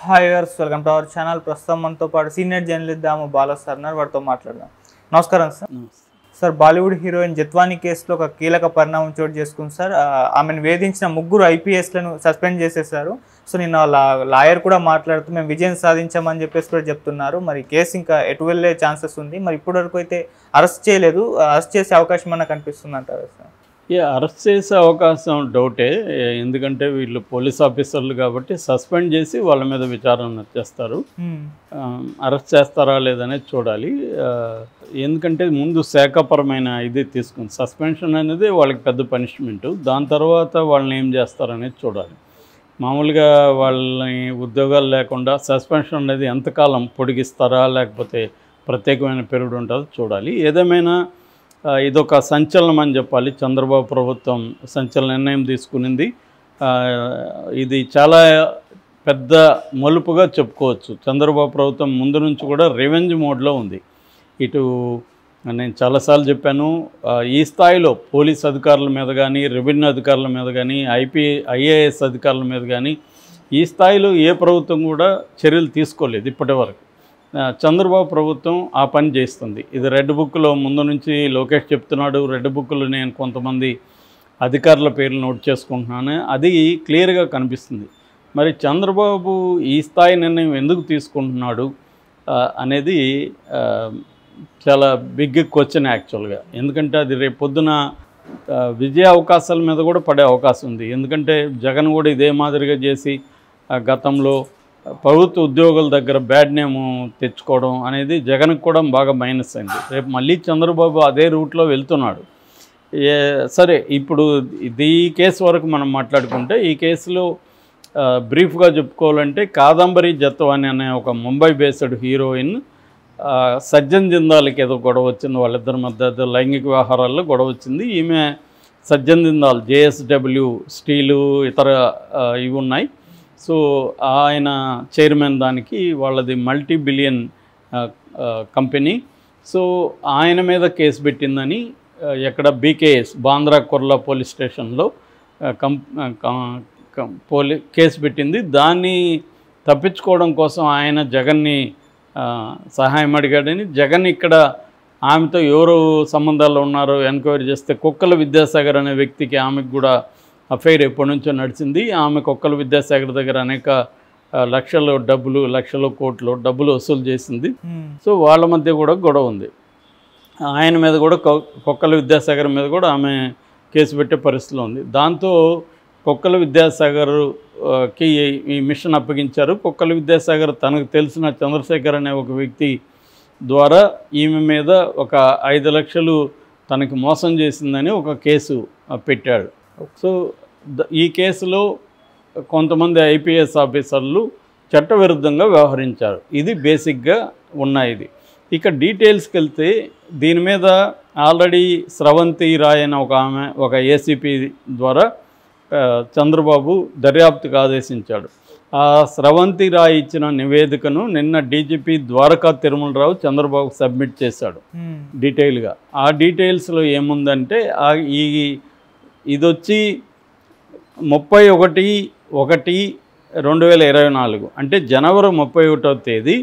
Hi viewers welcome to our channel ప్రస్తుతం మనతో పాటు senior journalist Damu Bala sir ఉన్నారు వారితో మాట్లాడదాం నమస్కారం sir sir Bollywood heroine Jethwani కేసులో ఒక కీలక పరిణామం చోటు చేసుకుంది సార్ ఆ, ఆమెను వేధించిన ముగ్గురు ఐపీఎస్లను సస్పెండ్ చేసేసారు సో నిన్న వాళ్ళ లాయర్ కూడా మాట్లాడుతూ మేము విజయం సాధించామని చెప్పేసి కూడా చెప్తున్నారు మరి కేసు ఇంకా ఎటు వెళ్ళే ఛాన్సెస్ ఉంది మరి ఇప్పటివరకు అయితే అరెస్ట్ చేయలేదు అరెస్ట్ చేసే అవకాశం అన్న కనిపిస్తుంది అంటారు సార్ ఏ అరెస్ట్ చేసే అవకాశం డౌటే ఏ- ఎందుకంటే వీళ్ళు పోలీస్ ఆఫీసర్లు కాబట్టి సస్పెండ్ చేసి వాళ్ళ మీద విచారణ చేస్తారు హ్మ్. ఆ, అరెస్ట్ చేస్తారా లేదనేది చూడాలి ఆ, ఎందుకంటే ముందు శాఖపరమైన ఇది తీసుకుంది సస్పెన్షన్ అనేది వాళ్ళకి పెద్ద పనిష్మెంట్ దాని తర్వాత వాళ్ళని ఏం చేస్తారనేది చూడాలి మామూలుగా వాళ్ళని ఉద్యోగాలు లేకుండా సస్పెన్షన్ అనేది ఎంతకాలం పొడిగిస్తారా లేకపోతే ప్రత్యేకమైన పీరియడ్ ఉంటుందో చూడాలి ఏదేమైనా ఆ, ఇదొక సంచలనం అని చెప్పాలి చంద్రబాబు ప్రభుత్వం సంచలన నిర్ణయం తీసుకునింది ఆ, ఇది చాలా పెద్ద మలుపుగా చెప్పుకోవచ్చు చంద్రబాబు ప్రభుత్వం ముందు నుంచి కూడా రివెంజ్ మోడ్లో ఉంది ఇటు నేను చాలాసార్లు చెప్పాను ఆ, ఈ స్థాయిలో పోలీస్ అధికారుల మీద కానీ రెవెన్యూ అధికారుల మీద కానీ ఐపీ ఐఏఎస్ అధికారుల మీద కానీ ఈ స్థాయిలో ఏ ప్రభుత్వం కూడా చర్యలు తీసుకోలేదు ఇప్పటివరకు ఆ, చంద్రబాబు ప్రభుత్వం ఆ పని చేస్తుంది ఇది రెడ్ బుక్లో ముందు నుంచి లోకేష్ చెప్తున్నాడు రెడ్ బుక్లో నేను కొంతమంది అధికారుల పేర్లు నోట్ చేసుకుంటున్నాను అది క్లియర్గా కనిపిస్తుంది మరి చంద్రబాబు ఈ స్థాయి నిర్ణయం ఎందుకు తీసుకుంటున్నాడు ఆ, అనేది ఆ, చాలా బిగ్ క్వశ్చన్ యాక్చువల్గా ఎందుకంటే అది రేపు పొద్దున ఆ, విజయ అవకాశాల మీద కూడా పడే అవకాశం ఉంది ఎందుకంటే జగన్ కూడా ఇదే మాదిరిగా చేసి ఆ, గతంలో ప్రభుత్వ ఉద్యోగుల దగ్గర బ్యాడ్ నేమ్ తెచ్చుకోవడం అనేది జగన్కి కూడా బాగా మైనస్ అయింది రేపు మళ్ళీ చంద్రబాబు అదే రూట్లో వెళ్తున్నాడు ఏ సరే ఇప్పుడు ఇది ఈ కేసు వరకు మనం మాట్లాడుకుంటే ఈ కేసులో ఆ, బ్రీఫ్గా చెప్పుకోవాలంటే కాదంబరి జత్వాని అనే ఒక ముంబై బేస్డ్ హీరోయిన్ ఆ, సజ్జన్ జిందాల్కి ఏదో గొడవ వచ్చింది వాళ్ళిద్దరి మధ్య ఏదో లైంగిక వ్యవహారాల్లో గొడవ వచ్చింది ఈమె సజ్జన్ జిందాల్ జేఎస్డబ్ల్యూ స్టీలు ఇతర ఆ, ఇవి ఉన్నాయి సో ఆయన చైర్మన్ దానికి వాళ్ళది మల్టీ బిలియన్ కంపెనీ సో ఆయన మీద కేసు పెట్టిందని ఆ, ఎక్కడ బీకేఎస్ బాంద్రా కొర్లా పోలీస్ స్టేషన్లో ఆ, కం ఆ, క- కం- పోలీ కేసు పెట్టింది దాన్ని తప్పించుకోవడం కోసం ఆయన జగన్ని ఆ, సహాయం అడిగాడని జగన్ ఇక్కడ ఆమెతో ఎవరు సంబంధాలు ఉన్నారో ఎంక్వైరీ చేస్తే కుక్కల విద్యాసాగర్ అనే వ్యక్తికి ఆమెకు కూడా అఫైర్ ఎప్పటి నుంచో నడిచింది ఆమె కుక్కల విద్యాసాగర్ దగ్గర అనేక ఆ, లక్షలు డబ్బులు లక్షలు కోట్లు డబ్బులు వసూలు చేసింది హ్మ్. సో వాళ్ళ మధ్య కూడా గొడవ ఉంది ఆయన మీద కూడా కొ- కొక్కల విద్యాసాగర్ మీద కూడా ఆమె కేసు పెట్టే పరిస్థితిలో ఉంది దాంతో కొక్కల విద్యాసాగర్ ఆ, కి ఈ మిషన్ అప్పగించారు కొక్కల విద్యాసాగర్ తనకు తెలిసిన చంద్రశేఖర్ అనే ఒక వ్యక్తి ద్వారా ఈమె మీద ఒక ఐదు లక్షలు తనకి మోసం చేసిందని ఒక కేసు ఆ, పెట్టాడు సో ద- ఈ కేసులో కొంతమంది ఐపీఎస్ ఆఫీసర్లు చట్టవిరుద్ధంగా వ్యవహరించారు ఇది బేసిక్గా ఉన్న ఇది ఇక డీటెయిల్స్కి వెళ్తే దీని మీద ఆల్రెడీ స్రవంతి రాయ్ అనే ఒక ఆమె ఒక ఏసీపీ ద్వారా ఆ, చంద్రబాబు దర్యాప్తుకు ఆదేశించాడు ఆ స్రవంతి రాయ్ ఇచ్చిన నివేదికను నిన్న డీజీపీ ద్వారకా తిరుమలరావు చంద్రబాబుకు సబ్మిట్ చేశాడు హ్మ్. డీటెయిల్గా ఆ డీటెయిల్స్లో ఏముందంటే ఆ ఈ ఇది వచ్చి ముప్పై ఒకటి ఒకటి రెండు వేల ఇరవై నాలుగు అంటే జనవరి ముప్పై ఒకటో తేదీ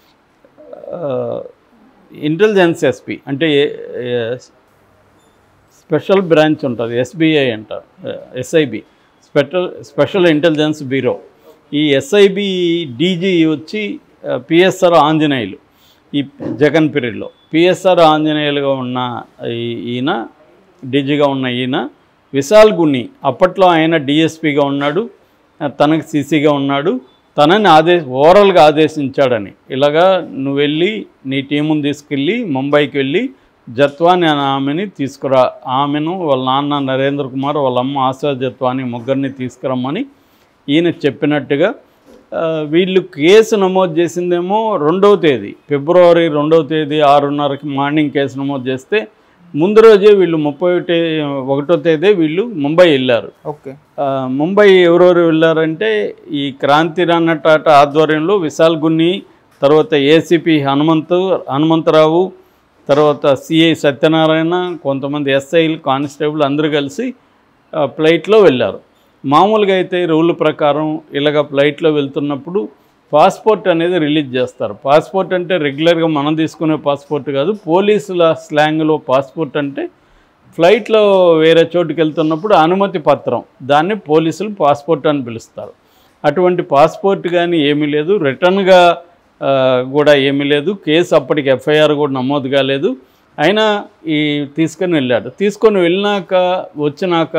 ఆ, ఇంటెలిజెన్స్ ఎస్పీ అంటే ఏ- ఏ- స్పెషల్ బ్రాంచ్ ఉంటుంది ఎస్బీఐ అంట SIB special special intelligence bureau ఈ ఎస్ఐబి డీజీ వచ్చి పిఎస్ఆర్ ఆంజనేయులు ఈ జగన్ పీరియడ్లో పిఎస్ఆర్ ఆంజనేయులుగా ఉన్న ఈ- ఈయన డీజీగా ఉన్న ఈయన విశాల్ గున్ని అప్పట్లో ఆయన డిఎస్పిగా ఉన్నాడు ఆ, తనకు సీసీగా ఉన్నాడు తనని ఆదేశ ఓవరాల్గా ఆదేశించాడని ఇలాగా నువ్వు వెళ్ళి నీ టీముని తీసుకెళ్ళి ముంబైకి వెళ్ళి జత్వాని అనే ఆమెని తీసుకురా ఆమెను వాళ్ళ నాన్న నరేంద్ర కుమార్ వాళ్ళ అమ్మ ఆశా జత్వాని ముగ్గురిని తీసుకురమ్మని ఈయన చెప్పినట్టుగా ఆ, వీళ్ళు కేసు నమోదు చేసిందేమో రెండవ తేదీ ఫిబ్రవరి రెండవ తేదీ ఆరున్నరకి మార్నింగ్ కేసు నమోదు చేస్తే ముందు రోజే వీళ్ళు ముప్పై ఒకటి ఒకటో తేదీ వీళ్ళు ముంబై వెళ్ళారు ఓకే ఆ, ముంబై ఎవరెవరు వెళ్ళారంటే ఈ క్రాంతి రాణ టాటా ఆధ్వర్యంలో విశాల్ గున్ని తర్వాత ఏసీపీ హనుమంతు హనుమంతరావు తర్వాత సిఐ సత్యనారాయణ కొంతమంది ఎస్ఐలు కానిస్టేబుల్ అందరూ కలిసి ఆ, ఫ్లైట్లో వెళ్ళారు మామూలుగా అయితే రూల్ ప్రకారం ఇలాగ ఫ్లైట్లో వెళ్తున్నప్పుడు పాస్పోర్ట్ అనేది రిలీజ్ చేస్తారు పాస్పోర్ట్ అంటే రెగ్యులర్గా మనం తీసుకునే పాస్పోర్ట్ కాదు పోలీసుల స్లాంగ్లో పాస్పోర్ట్ అంటే ఫ్లైట్లో వేరే చోటుకి వెళ్తున్నప్పుడు అనుమతి పత్రం దాన్ని పోలీసులు పాస్పోర్ట్ అని పిలుస్తారు అటువంటి పాస్పోర్ట్ కానీ ఏమీ లేదు రిటర్న్గా ఆ, కూడా ఏమీ లేదు కేసు అప్పటికి ఎఫ్ఐఆర్ కూడా నమోదు కాలేదు అయినా ఈ తీసుకొని వెళ్ళాడు తీసుకొని వెళ్ళినాక వచ్చినాక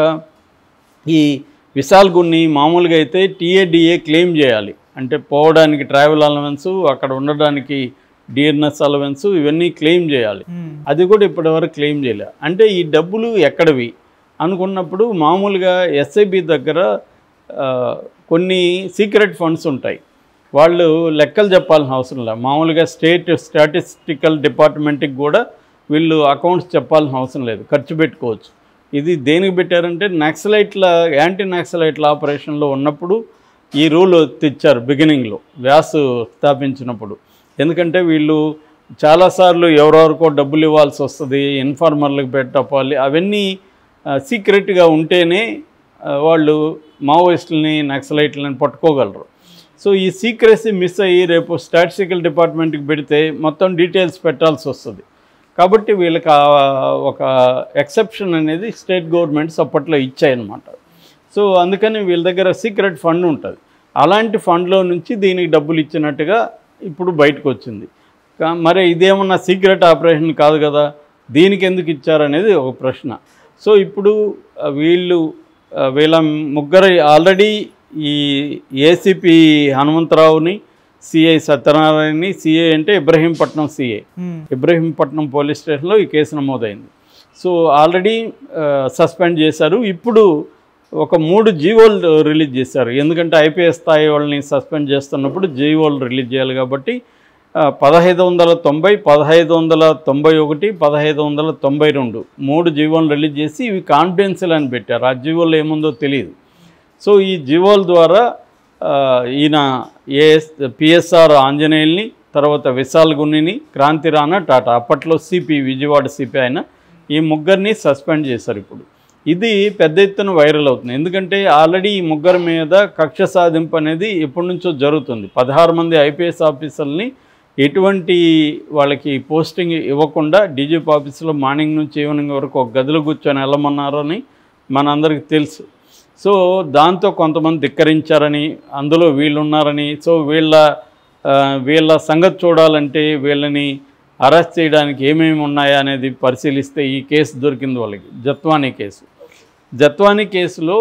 ఈ విశాల్ గున్ని మామూలుగా అయితే టీఏడిఏ క్లెయిమ్ చేయాలి అంటే పోవడానికి ట్రావెల్ అలవెన్స్ అక్కడ ఉండడానికి డిఎన్ఎస్ అలవెన్స్ ఇవన్నీ క్లెయిమ్ చేయాలి మ్మ్. అది కూడా ఇప్పటివరకు క్లెయిమ్ చేయలే అంటే ఈ డబ్బులు ఎక్కడవి అనుకున్నప్పుడు మామూలుగా ఎస్ఐబి దగ్గర ఆ, కొన్ని సీక్రెట్ ఫండ్స్ ఉంటాయి వాళ్ళు లెక్కలు చెప్పాల్సిన అవసరం లేదు మామూలుగా స్టేట్ స్టాటిస్టికల్ డిపార్ట్మెంట్కి కూడా వీళ్ళు అకౌంట్స్ చెప్పాల్సిన అవసరం లేదు ఖర్చు పెట్టుకోవచ్చు ఇది దేనికి పెట్టారంటే నక్సలైట్ల యాంటీ నక్సలైట్ల ఆపరేషన్లో ఉన్నప్పుడు ఈ రూల్ తెచ్చారు బిగినింగ్లో వ్యాసు స్థాపించినప్పుడు ఎందుకంటే వీళ్ళు చాలాసార్లు ఎవరెవరికో డబ్బులు ఇవ్వాల్సి వస్తుంది ఇన్ఫార్మర్లకు పెట్టాలి అవన్నీ సీక్రెట్గా ఉంటేనే ఆ, వాళ్ళు మావోయిస్టులని నక్సలైట్లని పట్టుకోగలరు సో ఈ సీక్రెసీ మిస్ అయ్యి రేపు స్టాటిస్టికల్ డిపార్ట్మెంట్కి పెడితే మొత్తం డీటెయిల్స్ పెట్టాల్సి వస్తుంది కాబట్టి వీళ్ళకి ఆ ఒక ఎక్సెప్షన్ అనేది స్టేట్ గవర్నమెంట్స్ అప్పట్లో ఇచ్చాయన్నమాట సో అందుకని వీళ్ళ దగ్గర సీక్రెట్ ఫండ్ ఉంటుంది అలాంటి ఫండ్లో నుంచి దీనికి డబ్బులు ఇచ్చినట్టుగా ఇప్పుడు బయటకు వచ్చింది కా- మరి ఇదేమన్నా సీక్రెట్ ఆపరేషన్ కాదు కదా దీనికి ఎందుకు ఇచ్చారనేది ఒక ప్రశ్న సో ఇప్పుడు ఆ, వీళ్ళు ఆ, వీళ్ళ ముగ్గురు ఆల్రెడీ ఈ ఏసీపీ హనుమంతరావుని సిఐ సత్యనారాయణని సిఐ అంటే ఇబ్రహీంపట్నం సిఐ మ్మ్. ఇబ్రహీంపట్నం పోలీస్ స్టేషన్లో ఈ కేసు నమోదైంది సో ఆల్రెడీ సస్పెండ్ చేశారు ఇప్పుడు ఒక మూడు జీవోలు రిలీజ్ చేశారు ఎందుకంటే ఐపీఎస్ స్థాయి వాళ్ళని సస్పెండ్ చేస్తున్నప్పుడు జీవోలు రిలీజ్ చేయాలి కాబట్టి ఆ, పదహైదు వందల తొంభై పదహైదు వందల తొంభై ఒకటి పదహైదు వందల తొంభై రెండు మూడు జీవోలు రిలీజ్ చేసి ఇవి కాన్ఫిడెన్షియల్ అని పెట్టారు ఆ జీవోలు ఏముందో తెలియదు సో ఈ జీవోల ద్వారా ఆ, ఈయన ఏఎస్ పిఎస్ఆర్ ఆంజనేయుల్ని తర్వాత విశాల్ గున్నిని క్రాంతి రాణా టాటా అప్పట్లో సిపి విజయవాడ సిపి ఆయన ఈ ముగ్గురిని సస్పెండ్ చేశారు ఇప్పుడు ఇది పెద్ద ఎత్తున వైరల్ అవుతుంది ఎందుకంటే ఆల్రెడీ ఈ ముగ్గురి మీద కక్ష సాధింపు అనేది ఎప్పటి నుంచో జరుగుతుంది పదహారు మంది ఐపీఎస్ ఆఫీసర్ని ఎటువంటి వాళ్ళకి పోస్టింగ్ ఇవ్వకుండా డీజీపీ ఆఫీసులో మార్నింగ్ నుంచి ఈవినింగ్ వరకు ఒక గదిలో కూర్చొని వెళ్ళమన్నారని మనందరికీ తెలుసు సో దాంతో కొంతమంది ధిక్కరించారని అందులో వీళ్ళు ఉన్నారని సో వీళ్ళ ఆ, వీళ్ళ సంగతి చూడాలంటే వీళ్ళని అరెస్ట్ చేయడానికి ఏమేమి ఉన్నాయా అనేది పరిశీలిస్తే ఈ కేసు దొరికింది వాళ్ళకి జత్వానీ కేసు జత్వానీ కేసులో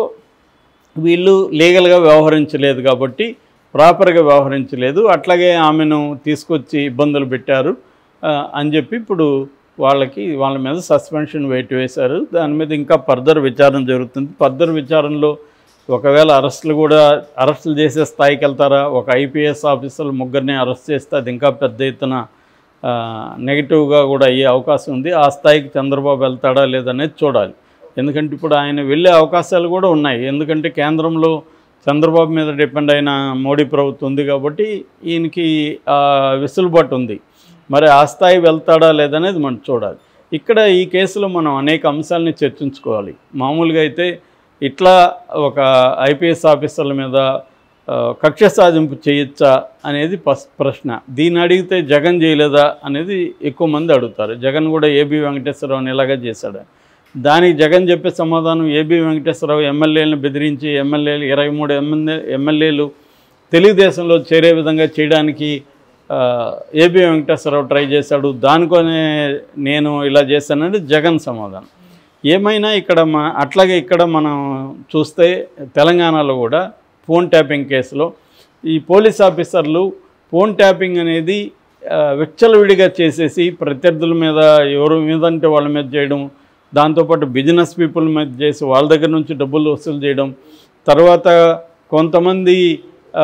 వీళ్ళు లీగల్గా వ్యవహరించలేదు కాబట్టి ప్రాపర్గా వ్యవహరించలేదు అట్లాగే ఆమెను తీసుకొచ్చి ఇబ్బందులు పెట్టారు ఆ, అని చెప్పి ఇప్పుడు వాళ్ళకి వాళ్ళ మీద సస్పెన్షన్ వెయిట్ వేశారు దాని మీద ఇంకా ఫర్దర్ విచారణ జరుగుతుంది ఫర్దర్ విచారణలో ఒకవేళ అరెస్టులు కూడా అరెస్టులు చేసే స్థాయికి వెళ్తారా ఒక ఐపీఎస్ ఆఫీసర్లు ముగ్గురిని అరెస్ట్ చేస్తే అది ఇంకా పెద్ద ఎత్తున ఆ, నెగిటివ్గా కూడా అయ్యే అవకాశం ఉంది ఆ స్థాయికి చంద్రబాబు వెళ్తాడా లేదనేది చూడాలి ఎందుకంటే ఇప్పుడు ఆయన వెళ్ళే అవకాశాలు కూడా ఉన్నాయి ఎందుకంటే కేంద్రంలో చంద్రబాబు మీద డిపెండ్ అయిన మోడీ ప్రభుత్వం ఉంది కాబట్టి ఈయనకి ఆ వెసులుబాటు ఉంది మరి ఆ స్థాయి వెళ్తాడా లేదనేది మనం చూడాలి ఇక్కడ ఈ కేసులో మనం అనేక అంశాలని చర్చించుకోవాలి మామూలుగా అయితే ఇట్లా ఒక ఐపీఎస్ ఆఫీసర్ల మీద ఆ, కక్ష సాధింపు చేయొచ్చా అనేది పస్- ప్రశ్న దీన్ని అడిగితే జగన్ చేయలేదా అనేది ఎక్కువ మంది అడుగుతారు జగన్ కూడా ఏబి వెంకటేశ్వరరావుని ఇలాగే చేశాడు దానికి జగన్ చెప్పే సమాధానం ఏబి వెంకటేశ్వరరావు ఎమ్మెల్యేలను బెదిరించి ఎమ్మెల్యేలు ఇరవై మూడు ఎమ్మెల్యే ఎమ్మెల్యేలు తెలుగుదేశంలో చేరే విధంగా చేయడానికి ఆ, ఏబి వెంకటేశ్వరరావు ట్రై చేశాడు దానికోనే నేను ఇలా చేశానని జగన్ సమాధానం ఏమైనా ఇక్కడ మా అట్లాగే ఇక్కడ మనం చూస్తే తెలంగాణలో కూడా ఫోన్ ట్యాపింగ్ కేసులో ఈ పోలీస్ ఆఫీసర్లు ఫోన్ ట్యాపింగ్ అనేది ఆ, విచ్చలవిడిగా చేసేసి ప్రత్యర్థుల మీద ఎవరి మీద అంటే వాళ్ళ మీద చేయడం దాంతోపాటు బిజినెస్ పీపుల్ మీద చేసి వాళ్ళ దగ్గర నుంచి డబ్బులు వసూలు చేయడం తర్వాత కొంతమంది ఆ,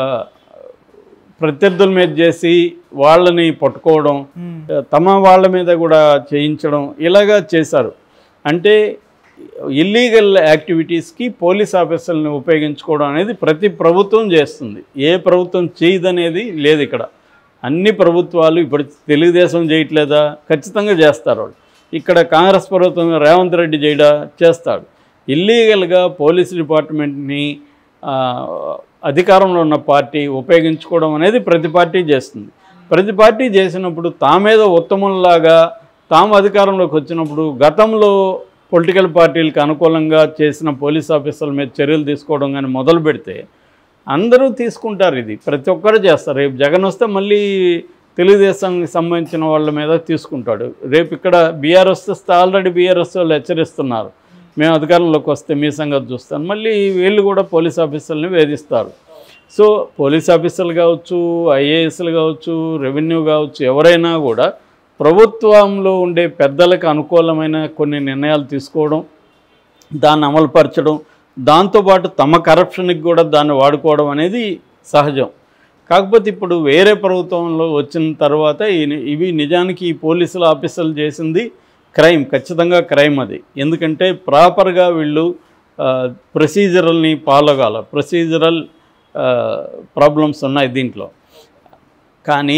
ప్రత్యర్థుల మీద చేసి వాళ్ళని పట్టుకోవడం మ్మ్. తమ వాళ్ళ మీద కూడా చేయించడం ఇలాగా చేశారు అంటే ఇల్లీగల్ యాక్టివిటీస్కి పోలీస్ ఆఫీసర్లను ఉపయోగించుకోవడం అనేది ప్రతి ప్రభుత్వం చేస్తుంది ఏ ప్రభుత్వం చేయదనేది లేదు ఇక్కడ అన్ని ప్రభుత్వాలు ఇప్పుడు తెలుగుదేశం చేయట్లేదా ఖచ్చితంగా చేస్తారు వాళ్ళు ఇక్కడ కాంగ్రెస్ ప్రభుత్వం రేవంత్ రెడ్డి చేయడా చేస్తాడు ఇల్లీగల్గా పోలీస్ డిపార్ట్మెంట్ని ఆ, అధికారంలో ఉన్న పార్టీ ఉపయోగించుకోవడం అనేది ప్రతి పార్టీ చేస్తుంది ప్రతి పార్టీ చేసినప్పుడు తామేదో ఉత్తమంలాగా తాము అధికారంలోకి వచ్చినప్పుడు గతంలో పొలిటికల్ పార్టీలకు అనుకూలంగా చేసిన పోలీస్ ఆఫీసర్ల మీద చర్యలు తీసుకోవడం కానీ మొదలు పెడితే అందరూ తీసుకుంటారు ఇది ప్రతి ఒక్కరు చేస్తారు రేపు జగన్ వస్తే మళ్ళీ తెలుగుదేశానికి సంబంధించిన వాళ్ళ మీద తీసుకుంటాడు రేపు ఇక్కడ బీఆర్ఎస్ వస్తే ఆల్రెడీ బీఆర్ఎస్ వాళ్ళు హెచ్చరిస్తున్నారు మేము అధికారంలోకి వస్తే మీ సంగతి చూస్తాను మళ్ళీ వీళ్ళు కూడా పోలీస్ ఆఫీసర్ని వేధిస్తారు సో పోలీస్ ఆఫీసర్లు కావచ్చు ఐఏఎస్లు కావచ్చు రెవెన్యూ కావచ్చు ఎవరైనా కూడా ప్రభుత్వంలో ఉండే పెద్దలకు అనుకూలమైన కొన్ని నిర్ణయాలు తీసుకోవడం దాన్ని అమలుపరచడం దాంతోపాటు తమ కరప్షన్కి కూడా దాన్ని వాడుకోవడం అనేది సహజం కాకపోతే ఇప్పుడు వేరే ప్రభుత్వంలో వచ్చిన తర్వాత ఈ- ఇవి నిజానికి ఈ పోలీసుల ఆఫీసర్లు చేసింది క్రైమ్ ఖచ్చితంగా క్రైమ్ అది ఎందుకంటే ప్రాపర్గా వీళ్ళు ప్రొసీజరల్ని ఫాలో కాల ప్రొసీజరల్ ప్రాబ్లమ్స్ ఉన్నాయి దీంట్లో కానీ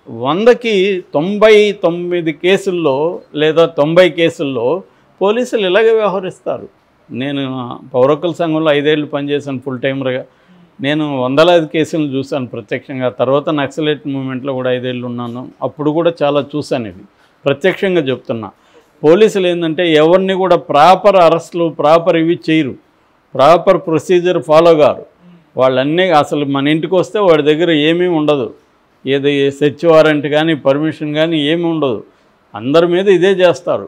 వందకి తొంభై తొమ్మిది కేసుల్లో లేదా తొంభై కేసుల్లో పోలీసులు ఇలాగే వ్యవహరిస్తారు నేను పౌరకుల సంఘంలో ఐదేళ్ళు పనిచేశాను ఫుల్ టైమర్గా నేను వందలాది కేసులను చూశాను ప్రత్యక్షంగా తర్వాత నక్సలైట్ మూమెంట్లో కూడా ఐదేళ్ళు ఉన్నాను అప్పుడు కూడా చాలా చూశాను ఇవి ప్రత్యక్షంగా చెప్తున్నా పోలీసులు ఏంటంటే ఎవరిని కూడా ప్రాపర్ అరెస్టులు ప్రాపర్ ఇవి చేయరు ప్రాపర్ ప్రొసీజర్ ఫాలో గారు వాళ్ళన్నీ అసలు మన ఇంటికి వస్తే వాడి దగ్గర ఏమీ ఉండదు ఏది సెర్చ్ వారెంట్ కానీ పర్మిషన్ కానీ ఏమీ ఉండదు అందరి మీద ఇదే చేస్తారు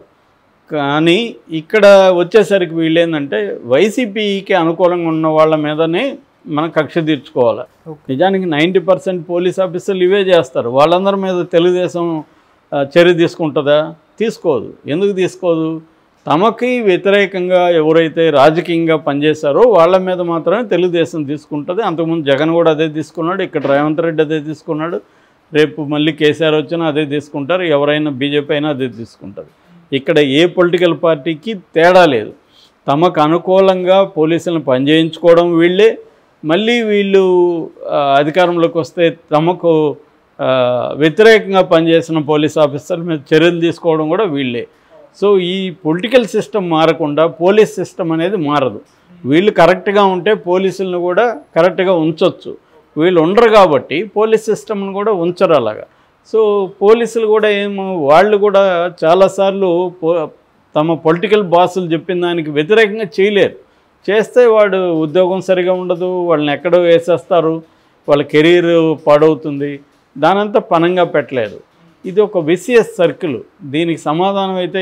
కానీ ఇక్కడ వచ్చేసరికి వీళ్ళు ఏంటంటే వైసీపీకి అనుకూలంగా ఉన్న వాళ్ళ మీదనే మనం కక్ష తీర్చుకోవాలి నిజానికి నైంటీ పర్సెంట్ పోలీస్ ఆఫీసర్లు ఇవే చేస్తారు వాళ్ళందరి మీద తెలుగుదేశం ఆ, చర్య తీసుకుంటుందా తీసుకోదు ఎందుకు తీసుకోదు తమకి వ్యతిరేకంగా ఎవరైతే రాజకీయంగా పనిచేశారో వాళ్ళ మీద మాత్రమే తెలుగుదేశం తీసుకుంటుంది అంతకుముందు జగన్ కూడా అదే తీసుకున్నాడు ఇక్కడ రేవంత్ రెడ్డి అదే తీసుకున్నాడు రేపు మళ్ళీ కేసీఆర్ వచ్చినా అదే తీసుకుంటారు ఎవరైనా బీజేపీ అయినా అదే తీసుకుంటారు ఇక్కడ ఏ పొలిటికల్ పార్టీకి తేడా లేదు తమకు అనుకూలంగా పోలీసులను పనిచేయించుకోవడం వీళ్ళే మళ్ళీ వీళ్ళు ఆ, అధికారంలోకి వస్తే తమకు ఆ, వ్యతిరేకంగా పనిచేసిన పోలీస్ ఆఫీసర్ మీద చర్యలు తీసుకోవడం కూడా వీళ్ళే సో ఈ పొలిటికల్ సిస్టమ్ మారకుండా పోలీస్ సిస్టమ్ అనేది మారదు వీళ్ళు కరెక్ట్గా ఉంటే పోలీసులను కూడా కరెక్ట్గా ఉంచొచ్చు వీళ్ళు ఉండరు కాబట్టి పోలీస్ సిస్టమ్ను కూడా ఉంచరు అలాగా సో పోలీసులు కూడా ఏమో వాళ్ళు కూడా చాలాసార్లు పో తమ పొలిటికల్ బాసులు చెప్పిన దానికి వ్యతిరేకంగా చేయలేరు చేస్తే వాడు ఉద్యోగం సరిగా ఉండదు వాళ్ళని ఎక్కడో వేసేస్తారు వాళ్ళ కెరీర్ పాడవుతుంది దానంతా పనంగా పెట్టలేరు ఇది ఒక విసిఎస్ సర్కిల్ దీనికి సమాధానం అయితే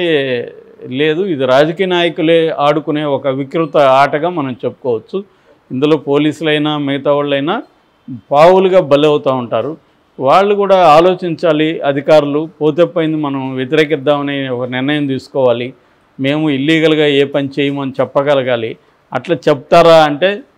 లేదు ఇది రాజకీయ నాయకులే ఆడుకునే ఒక వికృత ఆటగా మనం చెప్పుకోవచ్చు ఇందులో పోలీసులైనా మిగతా వాళ్ళైనా పావులుగా బలవుతూ ఉంటారు వాళ్ళు కూడా ఆలోచించాలి అధికారులు పోతే పోయింది మనం వ్యతిరేకిద్దామని ఒక నిర్ణయం తీసుకోవాలి మేము ఇల్లీగల్గా ఏ పని చేయమని చెప్పగలగాలి అట్లా చెప్తారా అంటే